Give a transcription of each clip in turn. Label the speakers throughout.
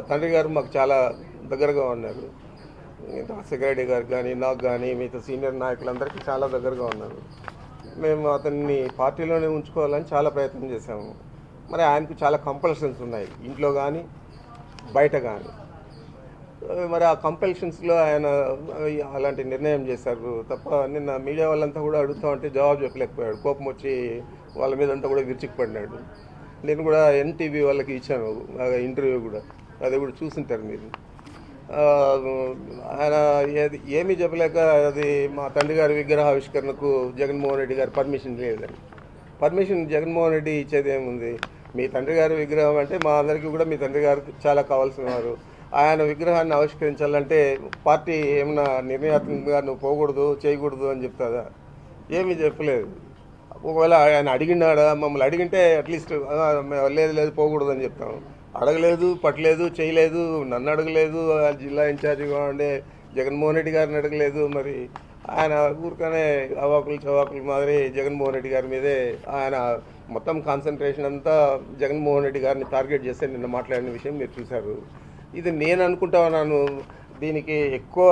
Speaker 1: తండ్రి గారు మాకు చాలా దగ్గరగా ఉన్నారు సెక్రటరీ గారికి కానీ నాకు కానీ మిగతా సీనియర్ నాయకులందరికీ చాలా దగ్గరగా ఉన్నారు మేము అతన్ని పార్టీలోనే ఉంచుకోవాలని చాలా ప్రయత్నం చేశాము మరి ఆయనకు చాలా కంపల్షన్స్ ఉన్నాయి ఇంట్లో కానీ బయట కానీ మరి ఆ కంపల్షన్స్లో ఆయన అలాంటి నిర్ణయం చేశారు తప్ప నిన్న మీడియా వాళ్ళంతా కూడా అడుగుతా ఉంటే జవాబు చెప్పలేకపోయాడు కోపం వచ్చి వాళ్ళ మీద అంతా కూడా విరుచుకుపడినాడు నేను కూడా ఎన్టీవీ వాళ్ళకి ఇచ్చాను ఆ ఇంటర్వ్యూ కూడా అది కూడా చూసుంటారు మీరు ఆ, ఆయన ఏది ఏమీ చెప్పలేక అది మా తండ్రి గారి విగ్రహావిష్కరణకు జగన్మోహన్ రెడ్డి గారి పర్మిషన్ లేదని పర్మిషన్ జగన్మోహన్ రెడ్డి ఇచ్చేది ఏముంది మీ తండ్రి గారి విగ్రహం అంటే మా అందరికీ కూడా మీ తండ్రి గారు చాలా కావాల్సిన వారు ఆయన విగ్రహాన్ని ఆవిష్కరించాలంటే పార్టీ ఏమైనా నిర్ణయాత్మకంగా నువ్వు పోకూడదు చేయకూడదు అని చెప్తాదా ఏమీ చెప్పలేదు ఒకవేళ ఆయన అడిగినాడా మమ్మల్ని అడిగింటే అట్లీస్ట్ లేదు లేదు పోకూడదు అని చెప్తాం అడగలేదు పట్టలేదు చేయలేదు నన్ను అడగలేదు ఆ జిల్లా ఇన్ఛార్జిగా ఉండే జగన్మోహన్ రెడ్డి గారిని అడగలేదు మరి ఆయన ఊరికనే అవాకులు చవాకులు మాదిరి జగన్మోహన్ రెడ్డి గారి మీదే ఆయన మొత్తం కాన్సన్ట్రేషన్ అంతా జగన్మోహన్ రెడ్డి గారిని టార్గెట్ చేస్తే నిన్న మాట్లాడిన విషయం మీరు చూశారు ఇది నేను అనుకుంటా ఉన్నాను దీనికి ఎక్కువ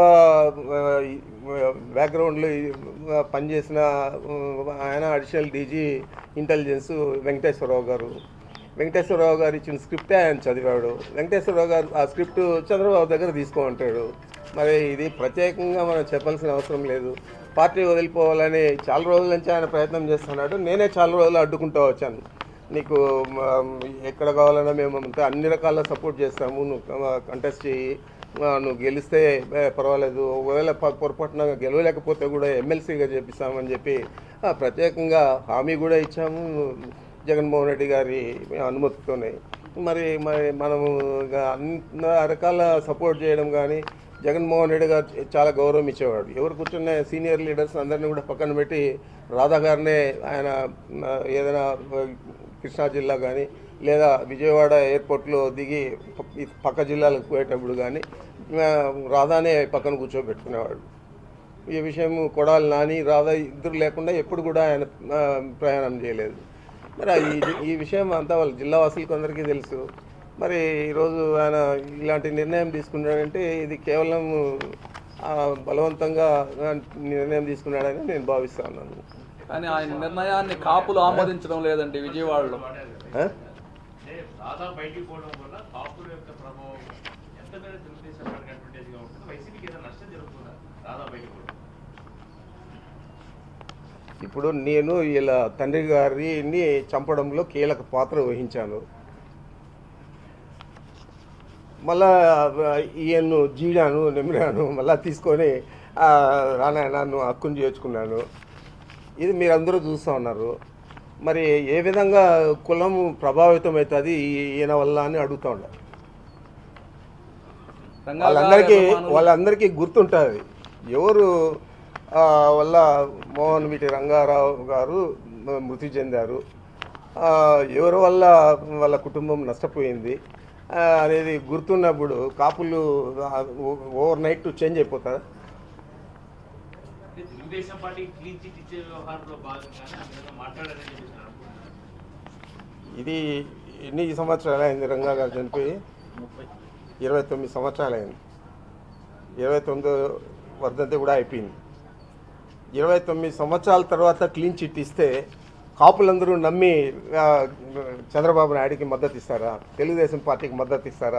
Speaker 1: బ్యాక్గ్రౌండ్లో పనిచేసిన ఆ, ఆయన అడిషనల్ డీజీ ఇంటెలిజెన్స్ వెంకటేశ్వరరావు గారు వెంకటేశ్వరరావు గారు ఇచ్చిన స్క్రిప్టే ఆయన చదివాడు వెంకటేశ్వరరావు గారు ఆ స్క్రిప్ట్ చంద్రబాబు దగ్గర తీసుకోమంటాడు మరి ఇది ప్రత్యేకంగా మనం చెప్పాల్సిన అవసరం లేదు పార్టీ వదిలిపోవాలని చాలా రోజుల నుంచి ఆయన ప్రయత్నం చేస్తున్నాడు నేనే చాలా రోజులు అడ్డుకుంటూ వచ్చాను నీకు మ, ఎక్కడ కావాలన్నా మేము అంతా అన్ని రకాల సపోర్ట్ చేస్తాము నువ్వు కంటెస్ట్ చేయి ఆ, నువ్వు గెలిస్తే ఏ, పర్వాలేదు ఒకవేళ ప- పొరపాటున గెలవలేకపోతే కూడా ఎమ్మెల్సీగా చేపిస్తామని చెప్పి ఆ, ప్రత్యేకంగా హామీ కూడా ఇచ్చాము జగన్మోహన్ రెడ్డి గారి అనుమతితోనే మరి మరి మనము ఇక అన్ని రకాల సపోర్ట్ చేయడం కానీ జగన్మోహన్ రెడ్డి గారు చాలా గౌరవం ఇచ్చేవాడు ఎవరు కూర్చున్న సీనియర్ లీడర్స్ అందరినీ కూడా పక్కన పెట్టి రాధా గారినే ఆయన ఆ, ఏదైనా ఆ, కృష్ణా జిల్లా కానీ లేదా విజయవాడ ఎయిర్పోర్ట్లో దిగి ప- ఈ పక్క జిల్లాలకు పోయేటప్పుడు కానీ ఆ, రాధానే పక్కన కూర్చోబెట్టుకునేవాడు ఈ విషయం కొడాలి నాని రాధా ఇద్దరు లేకుండా ఎప్పుడు కూడా ఆయన ఆ, ప్రయాణం చేయలేదు మరి ఈ ఈ విషయం అంతా వాళ్ళ జిల్లా వాసులకు అందరికీ తెలుసు మరి ఈరోజు ఆయన ఇలాంటి నిర్ణయం తీసుకున్నాడంటే ఇది కేవలం ఆ, బలవంతంగా ఆ, నిర్ణయం తీసుకున్నాడని నేను భావిస్తా ఉన్నాను
Speaker 2: కానీ ఆయన నిర్ణయాన్ని కాపులు ఆమోదించడం లేదండి విజయవాడలో
Speaker 1: ఆ?
Speaker 3: అంటే దాదాపు బయటికి పోవడం వల్ల కాపుల యొక్క ప్రభావం ఎంత మేర తెలుగుదేశం పార్టీకి అడ్వాంటేజ్ గా ఉంటుంది వైసీపీకి ఏదైనా నష్టం జరుగుతుందా దాదాపు బయటికి పోవడం
Speaker 1: ఇప్పుడు నేను ఇలా తండ్రి గారిని చంపడంలో కీలక పాత్ర వహించాను మళ్ళా ఈయన్ను జీడాను నెమిరాను మళ్ళా తీసుకొని ఆ, రానాయన నువ్వు హక్కును చేర్చుకున్నాను ఇది మీరందరూ చూస్తూ ఉన్నారు మరి ఏ విధంగా కులం ప్రభావితం అవుతుంది ఈ- ఈయన వల్ల అని అడుగుతూ ఉన్నారు
Speaker 2: రంగా
Speaker 1: వాళ్ళందరికీ
Speaker 2: గారి అభిమానులు-
Speaker 1: వాళ్ళందరికీ గుర్తుంటుంది ఎవరు ఆ, వల్ల మోహన్ వీటి రంగారావు గారు మ- మృతి చెందారు ఆ, ఎవరి వల్ల వాళ్ళ కుటుంబం నష్టపోయింది ఆ, అనేది గుర్తున్నప్పుడు కాపులు ఓవర్ నైట్ చేంజ్ అయిపోతారా
Speaker 3: అంటే తెలుగుదేశం పార్టీ క్లీన్ చిట్ ఇచ్చే వ్యవహారంలో భాగంగానే ఆ విధంగా మాట్లాడారని చెప్పేసి నేను అనుకుంటున్నాను
Speaker 1: ఇది ఎన్ని సంవత్సరాలు అయింది రంగా గారు చనిపోయి ఇరవై తొమ్మిది సంవత్సరాలు అయింది ఇరవై తొమ్మిదో వర్ధంతి కూడా అయిపోయింది ఇరవై తొమ్మిది సంవత్సరాల తర్వాత క్లీన్ చిట్ ఇస్తే కాపులందరూ నమ్మి ఆ, చంద్రబాబు నాయుడికి మద్దతు ఇస్తారా తెలుగుదేశం పార్టీకి మద్దతు ఇస్తారా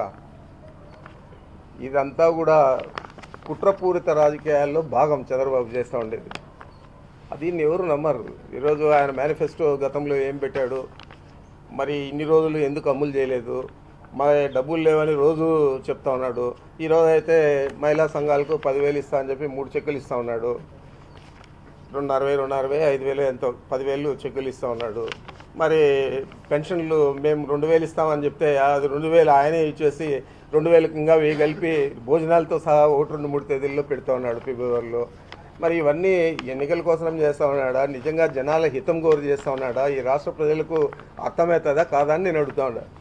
Speaker 1: ఇదంతా కూడా కుట్రపూరిత రాజకీయాల్లో భాగం చంద్రబాబు చేస్తూ ఉండేది దీన్ని ఎవరు నమ్మరు ఈరోజు ఆయన మేనిఫెస్టో గతంలో ఏం పెట్టాడు మరి ఇన్ని రోజులు ఎందుకు అమలు చేయలేదు మా డబ్బులు లేవని రోజు చెప్తా ఉన్నాడు ఈరోజు అయితే మహిళా సంఘాలకు పదివేలు ఇస్తా అని చెప్పి మూడు చెక్కులు ఇస్తా ఉన్నాడు రెండున్నర వేలు రెండున్నర వేలు ఐదు వేలు ఎంతో పదివేలు చెక్కులు ఇస్తా ఉన్నాడు మరి పెన్షన్లు మేము రెండు వేలు ఇస్తామని చెప్తే అది రెండు వేలు ఆయనే ఇచ్చేసి రెండు వేలకు ఇంకా వెయ్యి కలిపి భోజనాలతో సహా ఒకటి రెండు మూడు తేదీల్లో పెడతా ఉన్నాడు ఫిబ్రవరిలో మరి ఇవన్నీ ఎన్నికల కోసం చేస్తా ఉన్నాడా నిజంగా జనాల హితం కోరి చేస్తా ఉన్నాడా ఈ రాష్ట్ర ప్రజలకు అర్థమవుతుందా కాదా అని నేను అడుగుతా ఉన్నా